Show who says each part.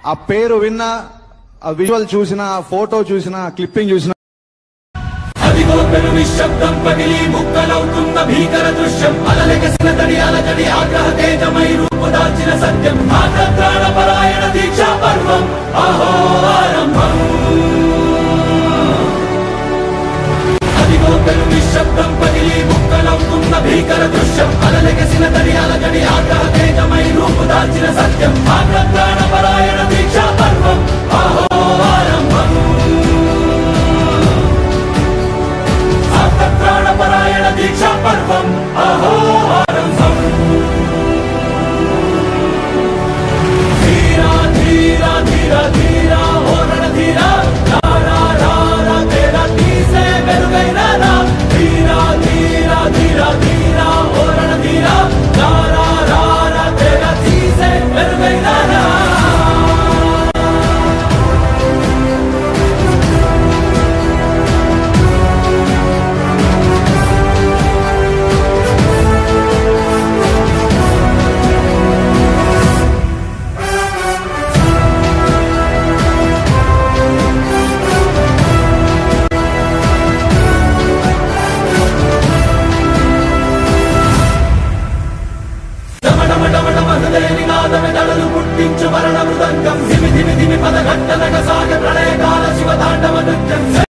Speaker 1: ఆ పేరు విన్నా ఆ విజువల్ చూసిన ఆ ఫోటో చూసిన క్లిప్పింగ్ చూసిన
Speaker 2: అదిగో పెను నిశ్శబ్దం పగిలి ముక్కలవుతున్న భీకర దృశ్యం అలలెగసిన తడి అలజడి ఆగ్రహ తేజమై రూపుదాల్చిన సత్యం ఆగ్రత్రాణ పరాయణ దీక్షా పర్వం అహో ఆరంభం అదిగో పెను నిశ్శబ్దం పగిలి ముక్కలవుతున్న భీకర దృశ్యం అలలెగసిన తడి అలజడి ఆగ్రహ తేజమై రూపుదాల్చిన సత్యం ఆగ్రత్రాణ పరాయణ దీక్షా పర్వం అహో ఆరంభం ప్రాణపరాయణ దీక్షా పర్వం అహో ఆరంభం ధీరా ధీరా ధీరా ధీరా ఓరణ ధీరా రారా రారా తేరా తీసే వెలుగైన రా ధీరా ధీరా ధీరా ధీరా ఓరణ ధీరా రారా రారా తేరా తీసే వెలుగైన రా హృదయనినాదమే దడలు పుట్టించు మరణ మృదంగం ధిమి ధిమి ధిమి పద ఘట్టనగ సాగ ప్రళయకాల శివ తాండవ నృత్యం